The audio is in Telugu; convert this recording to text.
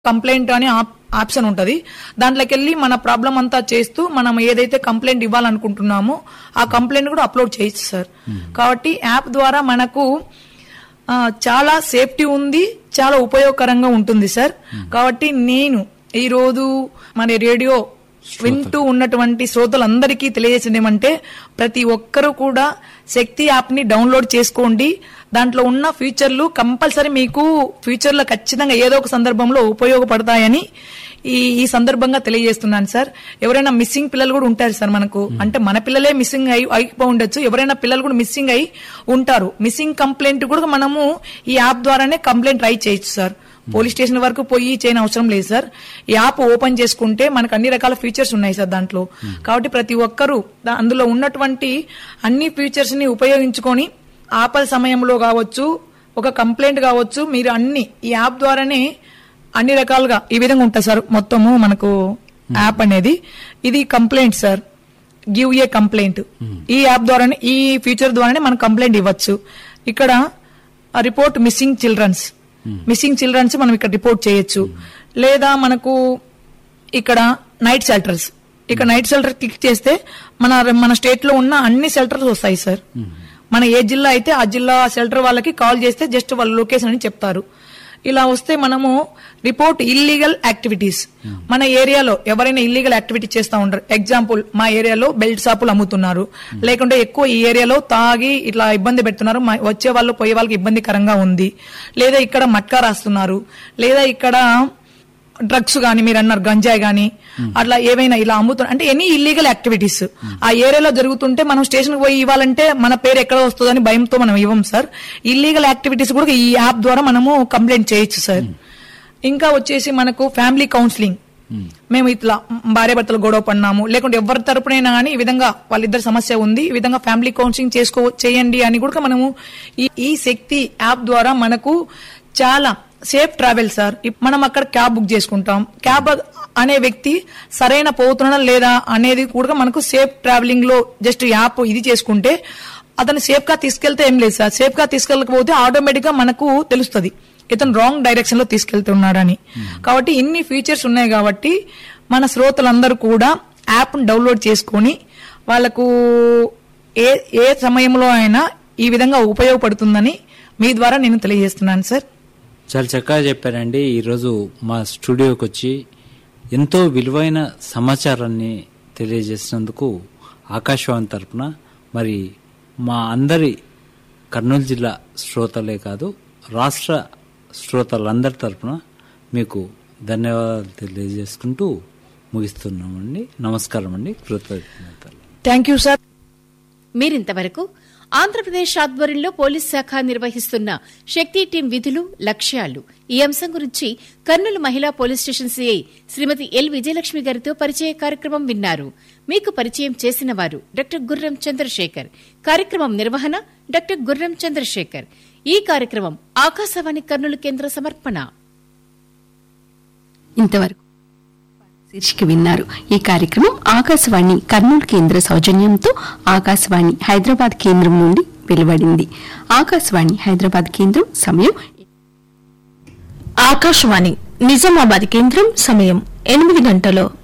కంప్లైంట్ అని ఆప్- ఆప్షన్ ఉంటది దాంట్లోకి వెళ్ళి మన ప్రాబ్లం అంతా చేస్తూ మనం ఏదైతే కంప్లైంట్ ఇవ్వాలనుకుంటున్నామో ఆ కంప్లైంట్ కూడా అప్లోడ్ చేయొచ్చు సార్ కాబట్టి యాప్ ద్వారా మనకు ఆ, చాలా సేఫ్టీ ఉంది చాలా ఉపయోగకరంగా ఉంటుంది సార్ కాబట్టి నేను ఈ రోజు మన రేడియో వింటూ ఉన్నటువంటి శ్రోతలందరికీ తెలియజేసింది ఏమంటే ప్రతి ఒక్కరూ కూడా శక్తి యాప్ ని డౌన్లోడ్ చేసుకోండి దాంట్లో ఉన్న ఫీచర్లు కంపల్సరీ మీకు ఫ్యూచర్ లో ఖచ్చితంగా ఏదో ఒక సందర్భంలో ఉపయోగపడతాయని ఈ ఈ సందర్భంగా తెలియజేస్తున్నాను సార్ ఎవరైనా మిస్సింగ్ పిల్లలు కూడా ఉంటారు సార్ మనకు అంటే మన పిల్లలే మిస్సింగ్ అయి అయిపో ఉండొచ్చు ఎవరైనా పిల్లలు కూడా మిస్సింగ్ అయి ఉంటారు మిస్సింగ్ కంప్లైంట్ కూడా మనము ఈ యాప్ ద్వారానే కంప్లైంట్ రైట్ చేయొచ్చు సార్ పోలీస్ స్టేషన్ వరకు పోయి చేయని అవసరం లేదు సార్ ఈ యాప్ ఓపెన్ చేసుకుంటే మనకు అన్ని రకాల ఫీచర్స్ ఉన్నాయి సార్ దాంట్లో కాబట్టి ప్రతి ఒక్కరూ దా- అందులో ఉన్నటువంటి అన్ని ఫీచర్స్ ని ఉపయోగించుకొని ఆపద సమయంలో కావచ్చు ఒక కంప్లైంట్ కావచ్చు మీరు అన్ని ఈ యాప్ ద్వారానే అన్ని రకాలుగా ఈ విధంగా ఉంటుంది సార్ మొత్తము మనకు యాప్ అనేది ఇది complaint sir give a complaint ఈ యాప్ ద్వారానే ఈ ఫీచర్ ద్వారానే మనం కంప్లైంట్ ఇవ్వచ్చు ఇక్కడ report missing children missing children మనం ఇక్కడ రిపోర్ట్ చేయొచ్చు లేదా మనకు ఇక్కడ నైట్ షెల్టర్స్ ఇక్కడ నైట్ షెల్టర్ క్లిక్ చేస్తే మన మన స్టేట్ లో ఉన్న అన్ని షెల్టర్స్ వస్తాయి సార్ మన ఏ జిల్లా అయితే ఆ జిల్లా షెల్టర్ వాళ్ళకి కాల్ చేస్తే జస్ట్ వాళ్ళ లొకేషన్ అని చెప్తారు ఇలా వస్తే మనము రిపోర్ట్ ఇల్లీగల్ యాక్టివిటీస్ మన ఏరియాలో ఎవరైనా ఇల్లీగల్ యాక్టివిటీ చేస్తా ఉంటారు ఎగ్జాంపుల్ మా ఏరియాలో బెల్ట్ షాపులు అమ్ముతున్నారు లేకుంటే ఎక్కువ ఈ ఏరియాలో తాగి ఇట్లా ఇబ్బంది పెడుతున్నారు మా- వచ్చే వాళ్ళు పోయే వాళ్ళకి ఇబ్బందికరంగా ఉంది లేదా ఇక్కడ మట్కా రాస్తున్నారు లేదా ఇక్కడ డ్రగ్స్ గాని మీరు అన్నారు గంజాయి గాని అట్లా ఏవైనా ఇలా అమ్ముతున్నారు అంటే ఎనీ ఇల్లీగల్ యాక్టివిటీస్ ఆ ఏరియాలో జరుగుతుంటే మనం స్టేషన్ పోయి ఇవ్వాలంటే మన పేరు ఎక్కడ వస్తుందని భయంతో మనం ఇవ్వం సార్ ఇల్లీగల్ యాక్టివిటీస్ కూడా ఈ యాప్ ద్వారా మనము కంప్లైంట్ చేయొచ్చు సార్ ఇంకా వచ్చేసి మనకు ఫ్యామిలీ కౌన్సిలింగ్ మేము ఇట్లా భార్య భర్తలు గొడవ పడినాము లేకుంటే ఎవరి తరపునైనా కానీ ఈ విధంగా వాళ్ళిద్దరి సమస్య ఉంది ఈ విధంగా ఫ్యామిలీ కౌన్సిలింగ్ చేసుకో చేయండి అని కూడా మనము ఈ ఈ శక్తి యాప్ ద్వారా మనకు చాలా సేఫ్ ట్రావెల్ సార్ ఇప్ మనం అక్కడ క్యాబ్ బుక్ చేసుకుంటాం క్యాబ్ అనే వ్యక్తి సరైన పోతున్నాడా లేదా అనేది కూడా మనకు సేఫ్ ట్రావెలింగ్ లో జస్ట్ యాప్ ఇది చేసుకుంటే అతను సేఫ్ గా తీసుకెళ్తే ఏం లేదు సార్ సేఫ్ గా తీసుకెళ్ళకపోతే ఆటోమేటిక్ గా మనకు తెలుస్తుంది ఇతను రాంగ్ డైరెక్షన్ లో తీసుకెళ్తున్నాడని కాబట్టి ఇన్ని ఫీచర్స్ ఉన్నాయి కాబట్టి మన శ్రోతలందరూ కూడా యాప్ డౌన్లోడ్ చేసుకొని వాళ్ళకు ఏ ఏ సమయంలో అయినా ఈ విధంగా ఉపయోగపడుతుందని మీ ద్వారా నేను తెలియజేస్తున్నాను సార్ చాలా చక్కగా చెప్పారండి ఈరోజు మా స్టూడియోకి వచ్చి ఎంతో విలువైన సమాచారాన్ని తెలియజేసినందుకు ఆకాశవాణి తరపున మరి మా అందరి కర్నూలు జిల్లా శ్రోతలే కాదు రాష్ట్ర శ్రోతలందరి తరపున మీకు ధన్యవాదాలు తెలియజేసుకుంటూ ముగిస్తున్నామండి నమస్కారం అండి కృతజ్ఞతలు థ్యాంక్ యూ సార్ మీరింతవరకు ఆంధ్రప్రదేశ్ ఆధ్వర్యంలో పోలీస్ శాఖ నిర్వహిస్తున్న శక్తి టీం విధులు లక్ష్యాలు ఈ అంశం గురించి కర్నూలు మహిళా police station CI Srimati L Vijayalakshmi గారితో పరిచయ కార్యక్రమం విన్నారు మీకు పరిచయం చేసిన వారు డాక్టర్ గుర్రం చంద్రశేఖర్ కార్యక్రమం నిర్వహణ డాక్టర్ గుర్రం చంద్రశేఖర్ ఈ కార్యక్రమం ఆకాశవాణి కర్నూలు కేంద్ర సమర్పణ ఇంతవరకు శీర్షిక విన్నారు ఈ కార్యక్రమం ఆకాశవాణి కర్నూలు కేంద్ర సౌజన్యంతో ఆకాశవాణి హైదరాబాద్ కేంద్రం నుండి వెలువడింది ఆకాశవాణి హైదరాబాద్ కేంద్రం సమయం ఆకాశవాణి నిజామాబాద్ కేంద్రం సమయం ఎనిమిది గంటలు